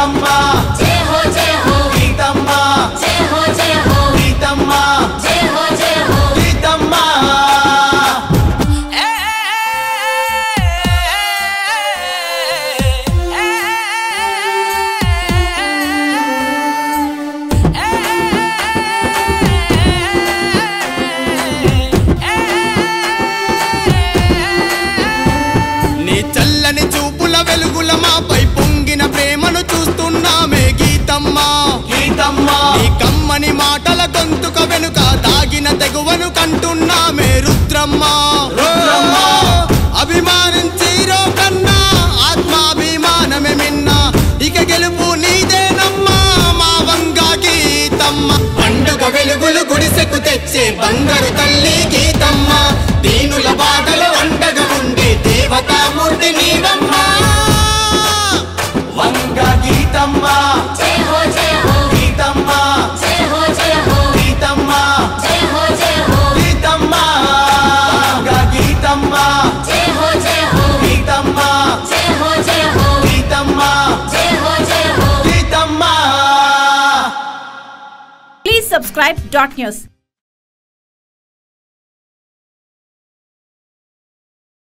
గీతమ్మ జయ హో జయ హో గీతమ్మ జయ హో జయ హో గీతమ్మ జయ హో జయ హో గీతమ్మ నీ చల్లని చూపుల వెలుగుల మాపై పొంగిన ప్రేమను చూస్తున్నామే గీతమ్మ గీతమ్మ నీ కమ్మని మాటల గొంతుక వెనుక దాగిన తెగువను కంటున్నామే రుద్రమ్మ రుద్రమ్మ అభిమానించి రో కన్నా ఆత్మాభిమానమే మిన్న ఇక గెలుపు నీదేనమ్మా మా వంగా గీతమ్మ పండుగ వెలుగులు గుడిసెకు తెచ్చే బంగారు తల్లి గీతమ్మ దీనుల బాధలు అండగా ఉండే దేవతామూర్తి నీవమ్మా వంగ గీతమ్మ జయ హో జయ హో గీతమ్మ జయ హో జయ హో గీతమ్మ జయ హో జయ హో గీతమ్మ వంగ గీతమ్మ జయ హో జయ హో గీతమ్మ జయ హో జయ హో గీతమ్మ జయ హో జయ హో గీతమ్మ Please subscribe dot news.